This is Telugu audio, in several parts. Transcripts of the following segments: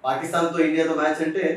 పాకిస్తాన్తో ఇండియాతో మ్యాచ్ అంటే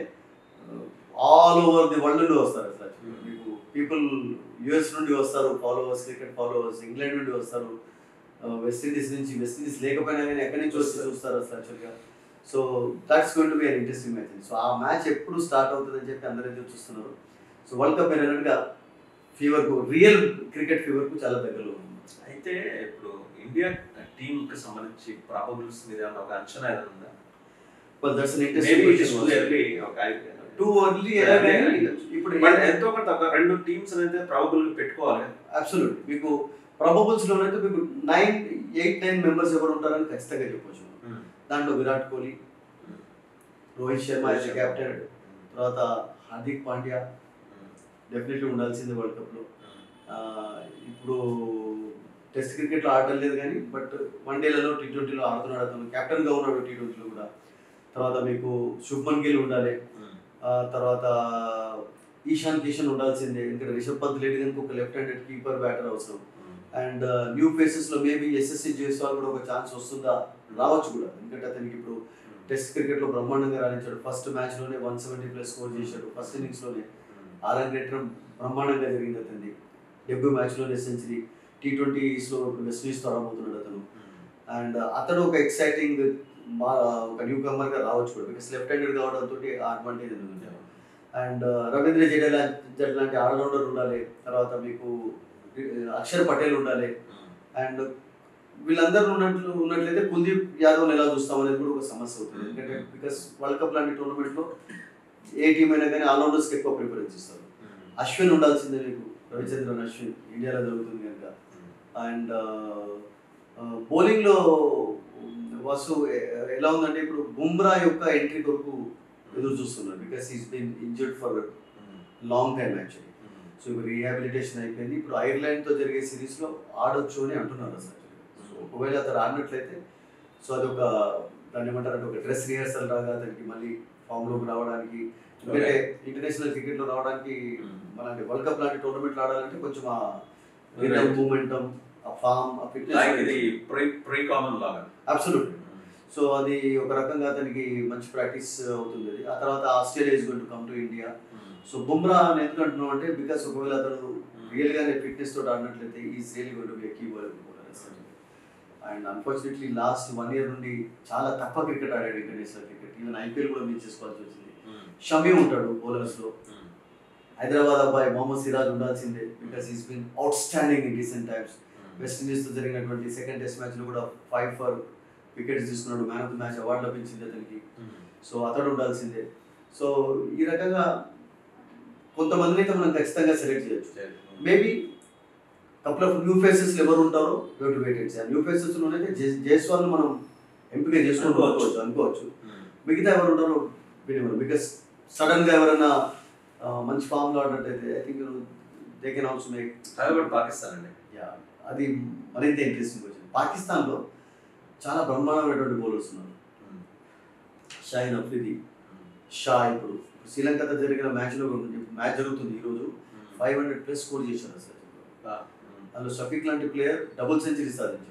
ఆల్ ఓవర్ ది వరల్డ్ నుండి వస్తారు అసలు మీకు పీపుల్ యుఎస్ నుండి వస్తారు ఫాలోవర్స్ క్రికెట్ ఫాలోవర్స్ ఇంగ్లాండ్ నుండి వస్తారు వెస్ట్ ఇండీస్ నుంచి వెస్ట్ ఇండీస్ లేకపోయినా కానీ ఎక్కడి నుంచి వస్తే చూస్తారు అసలు యాక్చువల్గా so that's going to be an interesting match so ఆ మ్యాచ్ ఎప్పుడు స్టార్ట్ అవుతుందని చెప్పి అందరూ ఎదురు చూస్తున్నారు సో వరల్డ్ కప్ అయినట్టుగా ఫీవర్కు రియల్ క్రికెట్ ఫీవర్కు చాలా దగ్గరలో ఉంది అయితే ఇప్పుడు ఇండియా టీమ్ కి సంబంధించి ప్రాబబుల్స్ మీద ఏమన్నా ఒక అంచనా ఏదైనా ఉందా but that's an maybe it is too interesting early ఒక టూ ఎర్లీ ఇప్పుడు బట్ ఎంతో కొంత ఒక రెండు టీమ్స్ అయితే ప్రాబబుల్ పెట్టుకోవాలి అబ్సల్యూట్ మీకు ప్రాబబుల్స్ లోనైతే మీకు నైన్ ఎయిట్ నైన్ మెంబర్స్ ఎవరు ఉంటారని ఖచ్చితంగా చెప్పొచ్చు దాంట్లో విరాట్ కోహ్లీ రోహిత్ శర్మ యాజ్ కెప్టెన్ తర్వాత హార్దిక్ పాండ్యా డెఫినెట్లీ ఉండాల్సిందే వరల్డ్ కప్లో ఇప్పుడు టెస్ట్ క్రికెట్లో ఆడటం లేదు కానీ బట్ వన్ డేలలో టీ ట్వంటీలో ఆడుతున్నాడు అతను కెప్టెన్గా ఉన్నాడు టీ ట్వంటీలో కూడా తర్వాత మీకు శుభ్మన్ గిల్ ఉండాలి ఆ తర్వాత ఈశాన్ కిషన్ ఉండాల్సిందే ఎందుకంటే రిషబ్ పంత్ లేడు కనుక ఒక లెఫ్ట్ హ్యాండెడ్ కీపర్ బ్యాటర్ అవసరం అండ్ న్యూ ఫేసెస్ లో మేబీ ఎస్ఎస్సి జైస్వాల్ కూడా ఒక ఛాన్స్ వస్తుందా రావచ్చు కూడా ఎందుకంటే అతనికి ఇప్పుడు టెస్ట్ క్రికెట్ లో బ్రహ్మాండంగా రాణించాడు ఫస్ట్ మ్యాచ్ లోనే వన్ సెవెంటీ ప్లస్ స్కోర్ చేశాడు ఫస్ట్ ఇన్నింగ్స్ లోనే ఆరంగేట్రం బ్రహ్మాండంగా జరిగింది అతన్ని డెబ్యూ మ్యాచ్ లోనే సెంచరీ టీ ట్వంటీస్ లో ఇప్పుడు వెస్ట్ ఇండీస్ తో ఆడబోతున్నాడు అతను అండ్ అతడు ఒక ఎక్సైటింగ్ మా ఒక న్యూ కమర్ గా రావచ్చు కూడా బికాస్ లెఫ్ట్ హ్యాండెడ్ కావడంతో ఆ అడ్వాంటేజ్ ఉంది అండ్ రవీంద్ర జడేజా జడ్ లాంటి ఆల్రౌండర్ ఉండాలి తర్వాత మీకు అక్షర్ పటేల్ ఉండాలి అండ్ వీళ్ళందరూ ఉన్నట్లు ఉన్నట్లయితే కుల్దీప్ యాదవ్ ఎలా చూస్తాం అనేది కూడా ఒక సమస్య అవుతుంది ఎందుకంటే బికాస్ వరల్డ్ కప్ లాంటి టోర్నమెంట్లో ఏ టీం అయినా కానీ ఆల్రౌండర్స్కి ఎక్కువ ప్రిఫరెన్స్ ఇస్తారు అశ్విన్ ఉండాల్సిందే మీకు రవిచంద్రన్ అశ్విన్ ఇండియాలో జరుగుతుంది కనుక అండ్ బౌలింగ్లో వసు ఎలా ఉందంటే ఇప్పుడు బుమ్రా యొక్క ఎంట్రీ కొరకు ఎదురు చూస్తున్నారు because is been injured for long time actually so ఇప్పుడు రీహాబిలిటేషన్ అయిపోయింది ఇప్పుడు ఐర్లాండ్తో జరిగే సిరీస్లో ఆడొచ్చు అని అంటున్నారు అసలు సో ఒకవేళ అతను ఆడినట్లయితే సో అదొక దాన్ని ఏమంటారంటే ఒక డ్రెస్ రిహర్సల్ రాగా అతనికి మళ్ళీ ఫామ్లోకి రావడానికి ఎందుకంటే ఇంటర్నేషనల్ క్రికెట్లో రావడానికి మన వరల్డ్ కప్ లాంటి టోర్నమెంట్లు ఆడాలంటే కొంచెం ఆ రిటర్న్ మూమెంటం ఆ ఫామ్ ఆ లైక్ ఇది ఫిట్నెస్ ప్రీ ప్రీ కామన్ లాగా అబ్సల్యూట్ సో అది ఒక రకంగా అతనికి మంచి ప్రాక్టీస్ అవుతుంది అది ఆ తర్వాత Australia is going to come to India so Bumrah అని ఎందుకు అంటున్నాం అంటే బికాస్ ఒకవేళ అతను రియల్ గానే ఫిట్నెస్ తోటి ఆడినట్లయితే is real going to be key bowler and unfortunately last one year నుండి చాలా తక్కువ క్రికెట్ ఆడాడు ఇంటర్నేషనల్ క్రికెట్ ఈవెన్ ఐపీఎల్ కూడా మిస్ చేసుకోవాల్సి వచ్చింది షమీ ఉంటాడు బౌలర్స్ లో హైదరాబాద్ అబ్బాయి మొహమ్మద్ సిరాజ్ ఉండాల్సిందే because is been outstanding in recent times West Indies తో జరిగినటువంటి సెకండ్ టెస్ట్ మ్యాచ్ లో కూడా ఫైవ్ ఫర్ వికెట్స్ తీసుకున్నాడు man of the match award లభించింది అతనికి సో అతడు ఉండాల్సిందే సో ఈ రకంగా కొంతమందిని అయితే మనం ఖచ్చితంగా సెలెక్ట్ చేయొచ్చు maybe couple of new faces ఎవరు ఉంటారో యూ టు వెయిట్ ఆ న్యూ ఫేసెస్ లోనైతే జైస్వాల్ మనం ఎంపిక చేసుకుంటూ అనుకోవచ్చు అనుకోవచ్చు మిగతా ఎవరు ఉంటారో వినేవారు బికాస్ సడన్ గా ఎవరైనా ఆ, మంచి ఫామ్ లో ఆడినట్టయితే I think they can also make Hyderabad Pakistan అండి యా అది మరింత ఇంట్రెస్టింగ్ వచ్చింది పాకిస్తాన్లో చాలా బ్రహ్మాండమైనటువంటి బౌలర్స్ ఉన్నారు షాయిన్ అఫ్రిది షా ఇప్పుడు శ్రీలంకతో జరిగిన మ్యాచ్లో మ్యాచ్ జరుగుతుంది ఈరోజు ఫైవ్ హండ్రెడ్ ప్లస్ స్కోర్ చేశారు అసలు అందులో షఫీక్ లాంటి ప్లేయర్ డబుల్ సెంచరీ సాధించాడు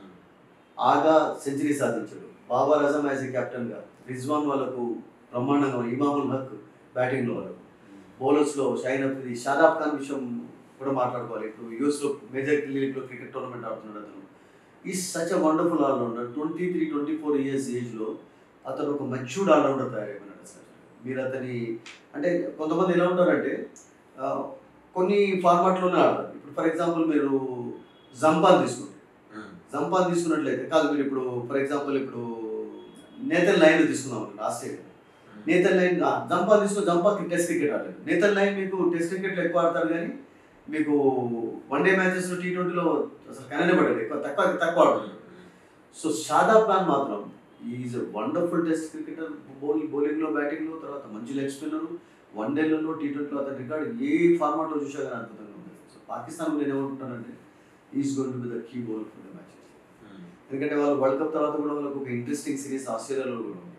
ఆగా సెంచరీ సాధించాడు బాబా రజమ్ యాజ్ ఏ కెప్టెన్ గా రిజ్వాన్ వాళ్ళకు బ్రహ్మాండంగా ఉంది. ఇమాముల్ హక్ బ్యాటింగ్ లో వాళ్ళకు బౌలర్స్ లో షైన్ అఫ్రిది షాదాబ్ ఖాన్ విషయం కూడా మాట్లాడుకోవాలి ఇప్పుడు యూఎస్ లో మేజర్ లీగ్ లో క్రికెట్ టోర్నమెంట్ ఆడుతున్నాడు అతను ఈ such a wonderful all rounder twenty three twenty four years age లో అతను ఒక మెచ్యూర్డ్ ఆల్రౌండర్ తయారైపోయినాడు అసలు మీరు అతని అంటే కొంతమంది ఎలా ఉంటారంటే ఆ, కొన్ని ఫార్మాట్లోనే ఆడతారు ఇప్పుడు ఫర్ ఎగ్జాంపుల్ మీరు జంపాన్ తీసుకుంటే జంపాన్ తీసుకున్నట్లయితే కాదు మీరు ఇప్పుడు ఫర్ ఎగ్జాంపుల్ ఇప్పుడు నేతన్ లైన్ తీసుకున్నాం అనుకోండి ఆస్ట్రేలియా నేతన్ లైన్ జంపాన్ తీసుకుని జంపాకి టెస్ట్ క్రికెట్ ఆడలేదు నేతన్ లైన్ మీకు టెస్ట్ క్రికెట్లో ఎక్కువ ఆడతారు కానీ మీకు వన్ డే మ్యాచెస్లో టీ ట్వంటీలో అసలు కననే పడ్డాడు ఎక్కువ తక్కువ తక్కువ ఆడుతుంది సో షాదాబ్ ఖాన్ మాత్రం is wonderful test cricketer bowling బౌలింగ్లో బ్యాటింగ్లో తర్వాత మంచి లెగ్ స్పిన్నర్ వన్ డేలలో టీ ట్వంటీలో అతని రికార్డ్ ఏ ఫార్మాట్లో చూసా కానీ అద్భుతంగా ఉంది సో పాకిస్తాన్ నేను ఏమంటున్నానంటే is going to be the key bowler for the matches ఎందుకంటే వాళ్ళు వరల్డ్ కప్ తర్వాత కూడా వాళ్ళకి ఒక ఇంట్రెస్టింగ్ సిరీస్ ఆస్ట్రేలియాలో కూడా ఉంది